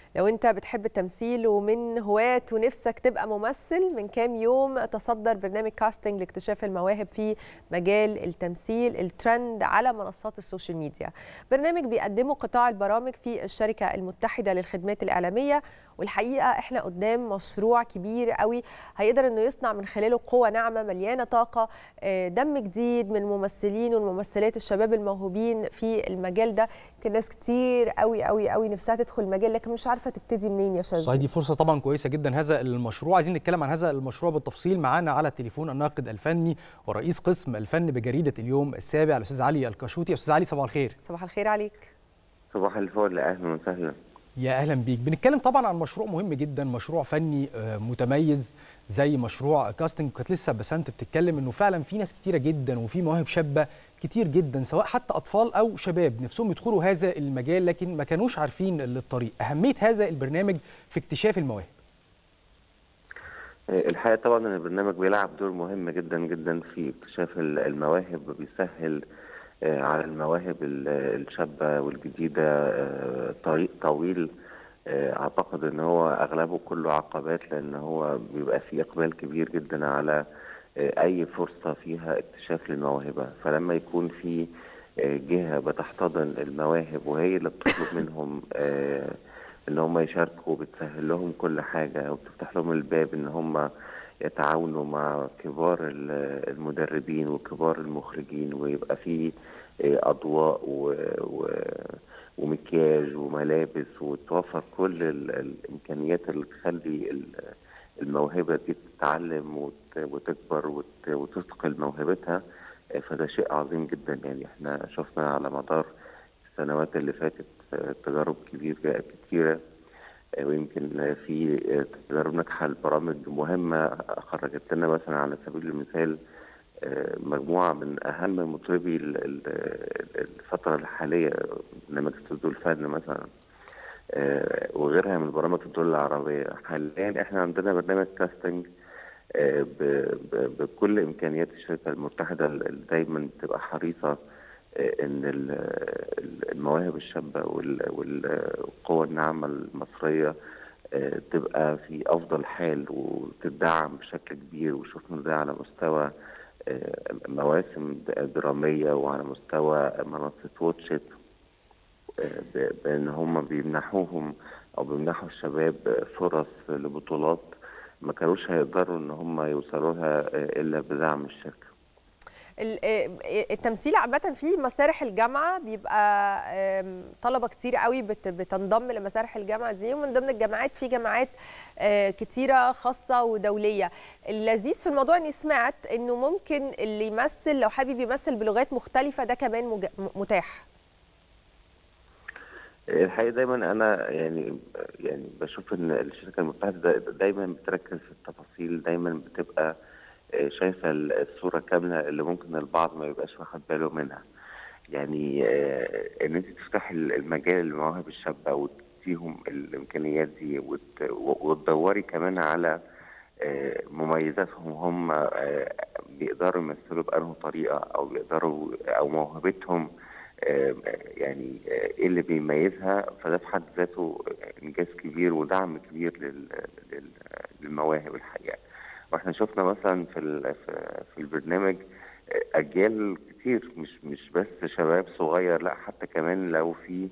لو انت بتحب التمثيل ومن هواة ونفسك تبقى ممثل من كام يوم تصدر برنامج كاستنج لاكتشاف المواهب في مجال التمثيل الترند على منصات السوشيال ميديا برنامج بيقدمه قطاع البرامج في الشركة المتحدة للخدمات الإعلامية والحقيقة احنا قدام مشروع كبير قوي هيقدر انه يصنع من خلاله قوة ناعمة مليانة طاقة دم جديد من الممثلين والممثلات الشباب الموهوبين في المجال ده يمكن ناس كتير قوي قوي قوي نفسها تدخل المجال لكن مش عارفه تبتدي منين يا شاذلي صحيح دي فرصه طبعا كويسه جدا هذا المشروع عايزين نتكلم عن هذا المشروع بالتفصيل معانا على التليفون الناقد الفني ورئيس قسم الفن بجريده اليوم السابع الاستاذ علي الكشوتي استاذ علي صباح الخير صباح الخير عليك صباح الفل اهلا وسهلا يا اهلا بيك بنتكلم طبعا عن مشروع مهم جدا مشروع فني متميز زي مشروع كاستنج كانت لسه بسنت بتتكلم انه فعلا في ناس كتيره جدا وفي مواهب شابه كتير جدا سواء حتى اطفال او شباب نفسهم يدخلوا هذا المجال لكن ما كانوش عارفين الطريق اهميه هذا البرنامج في اكتشاف المواهب الحقيقه طبعا ان البرنامج بيلعب دور مهم جدا جدا في اكتشاف المواهب وبيسهل على المواهب الشابه والجديده طريق طويل اعتقد ان هو اغلبه كله عقبات لان هو بيبقى فيه اقبال كبير جدا على اي فرصه فيها اكتشاف للموهبه فلما يكون في جهه بتحتضن المواهب وهي اللي بتطلب منهم ان هم يشاركوا بتسهل لهم كل حاجه وبتفتح لهم الباب ان هم يتعاونوا مع كبار المدربين وكبار المخرجين ويبقى في اضواء و, و ومكياج وملابس وتوفر كل الامكانيات اللي تخلي الموهبه دي تتعلم وتكبر وتثقل موهبتها فده شيء عظيم جدا يعني احنا شفنا على مدار السنوات اللي فاتت تجارب كبيره كتيره ويمكن في تجارب ناجحه لبرامج مهمه خرجت لنا مثلا على سبيل المثال مجموعه من اهم مطربي الفتره الحاليه برنامج استوديو الفن مثلا وغيرها من برامج الدول العربيه حاليا احنا عندنا برنامج كاستنج بكل امكانيات الشركه المتحده اللي دايما بتبقى حريصه ان المواهب الشابه والقوى الناعمه المصريه تبقى في افضل حال وتدعم بشكل كبير وشفنا ده على مستوى مواسم دراميه وعلى مستوى منصه واتشت بان هم بيمنحوهم او بيمنحوا الشباب فرص لبطولات ما كانوش هيقدروا ان هم يوصلوا لها الا بدعم الشركه التمثيل عامة في مسارح الجامعة بيبقى طلبة كتير قوي بتنضم لمسارح الجامعة دي ومن ضمن الجامعات في جامعات كتيرة خاصة ودولية اللذيذ في الموضوع اني سمعت انه ممكن اللي يمثل لو حابب يمثل بلغات مختلفة ده كمان متاح الحقيقه دايما انا يعني يعني بشوف ان الشركه المتحده دايما بتركز في التفاصيل دايما بتبقى شايفه الصوره كامله اللي ممكن البعض ما يبقاش واخد باله منها يعني ان انت تفتحي المجال للمواهب الشابه وتديهم الامكانيات دي وتدوري كمان على مميزاتهم هم بيقدروا يمثلوا بأنه طريقه او بيقدروا او موهبتهم يعني ايه اللي بيميزها فده في حد ذاته انجاز كبير ودعم كبير للمواهب الحقيقه واحنا شفنا مثلا في في البرنامج اجيال كتير مش مش بس شباب صغير لا حتى كمان لو في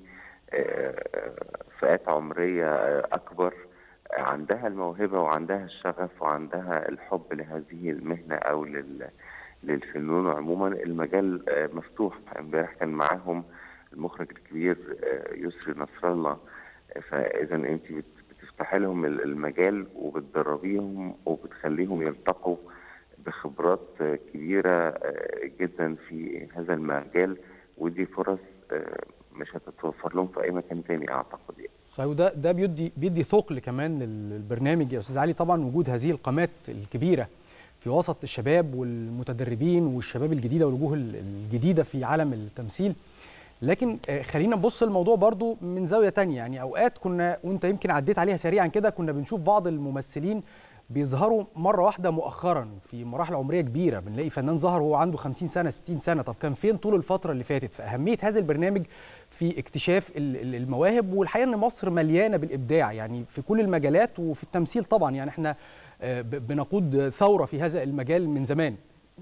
فئات عمريه اكبر عندها الموهبه وعندها الشغف وعندها الحب لهذه المهنه او لل للفنون عموما المجال مفتوح امبارح كان معاهم المخرج الكبير يسري نصر الله فاذا انت بتفتحي لهم المجال وبتدربيهم وبتخليهم يلتقوا بخبرات كبيره جدا في هذا المجال ودي فرص مش هتتوفر لهم في اي مكان تاني اعتقد يعني. صحيح وده ده بيدي بيدي ثقل كمان للبرنامج يا استاذ علي طبعا وجود هذه القامات الكبيره في وسط الشباب والمتدربين والشباب الجديده والوجوه الجديده في عالم التمثيل لكن خلينا نبص الموضوع برضو من زاويه تانية يعني اوقات كنا وانت يمكن عديت عليها سريعا كده كنا بنشوف بعض الممثلين بيظهروا مره واحده مؤخرا في مراحل عمريه كبيره بنلاقي فنان ظهر وهو عنده 50 سنه 60 سنه طب كان فين طول الفتره اللي فاتت فاهميه هذا البرنامج في اكتشاف المواهب والحقيقه ان مصر مليانه بالابداع يعني في كل المجالات وفي التمثيل طبعا يعني احنا بنقود ثوره في هذا المجال من زمان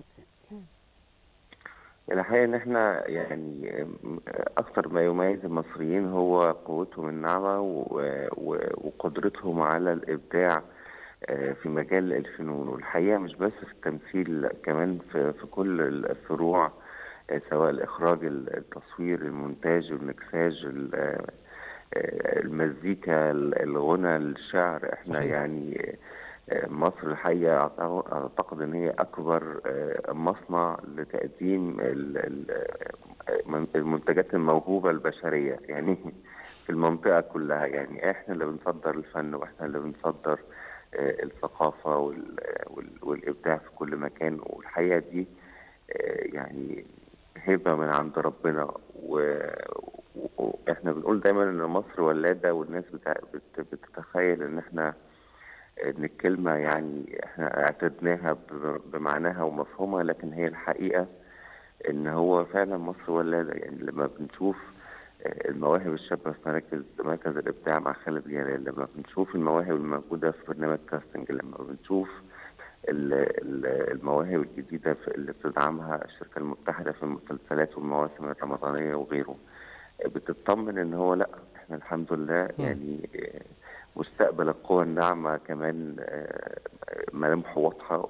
الحقيقه ان احنا يعني اكثر ما يميز المصريين هو قوتهم الناعمه وقدرتهم على الابداع في مجال الفنون والحقيقه مش بس في التمثيل كمان في, في كل الفروع سواء الاخراج التصوير المونتاج المكساج المزيكا الغنى الشعر احنا صحيح. يعني مصر الحقيقه اعتقد ان هي اكبر مصنع لتقديم المنتجات الموهوبه البشريه يعني في المنطقه كلها يعني احنا اللي بنصدر الفن واحنا اللي بنصدر الثقافه والابداع في كل مكان والحقيقه دي يعني هبه من عند ربنا واحنا بنقول دايما ان مصر ولاده والناس بتتخيل ان احنا ان الكلمه يعني احنا اعتدناها بمعناها ومفهومها لكن هي الحقيقه ان هو فعلا مصر ولاده يعني لما بنشوف المواهب الشابه في مركز مركز الابداع مع خالد جلال لما بنشوف المواهب الموجوده في برنامج كاستنج لما بنشوف المواهب الجديده اللي بتدعمها الشركه المتحده في المسلسلات والمواسم الرمضانيه وغيره بتطمن ان هو لا احنا الحمد لله يعني مستقبل القوى الناعمه كمان ملامحه واضحه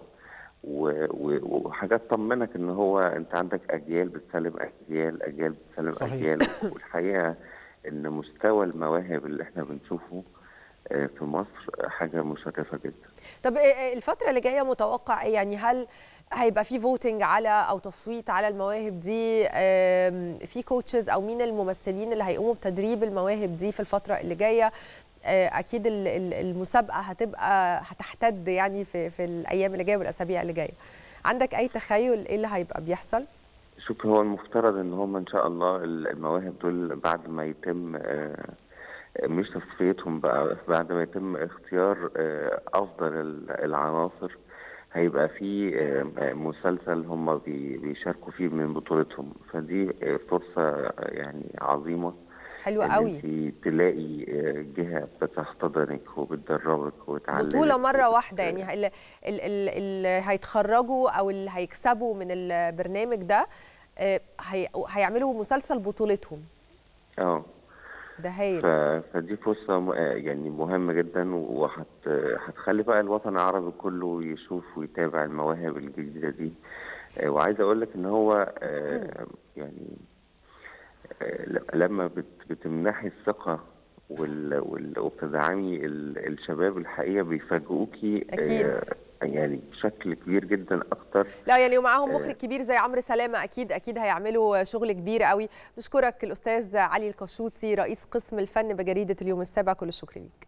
وحاجات تطمنك ان هو انت عندك اجيال بتسلم اجيال اجيال بتسلم صحيح. اجيال والحقيقه ان مستوى المواهب اللي احنا بنشوفه في مصر حاجه مشرفه جدا. طب الفتره اللي جايه متوقع يعني هل هيبقى في فوتنج على او تصويت على المواهب دي في كوتشز او مين الممثلين اللي هيقوموا بتدريب المواهب دي في الفتره اللي جايه اكيد المسابقه هتبقى هتحتد يعني في في الايام اللي جايه والاسابيع اللي جايه عندك اي تخيل ايه اللي هيبقى بيحصل شوف هو المفترض ان هم ان شاء الله المواهب دول بعد ما يتم مش تصفيتهم بقى بعد ما يتم اختيار افضل العناصر هيبقى في مسلسل هم بيشاركوا فيه من بطولتهم فدي فرصه يعني عظيمه حلو قوي انت تلاقي جهه بتحتضنك وبتدربك وتعلمك بطوله مره واحده يعني اللي, اللي هيتخرجوا او اللي هيكسبوا من البرنامج ده هي هيعملوا مسلسل بطولتهم اه ده هايل فدي فرصه يعني مهمه جدا وهتخلي بقى الوطن العربي كله يشوف ويتابع المواهب الجديده دي وعايز اقول لك ان هو يعني لما بتمنحي الثقه وبتدعمي الشباب الحقيقه بيفاجئوكي اكيد يعني بشكل كبير جدا اكتر لا يعني ومعاهم مخرج كبير زي عمرو سلامه اكيد اكيد هيعملوا شغل كبير قوي بشكرك الاستاذ علي القشوطي رئيس قسم الفن بجريده اليوم السابع كل الشكر ليك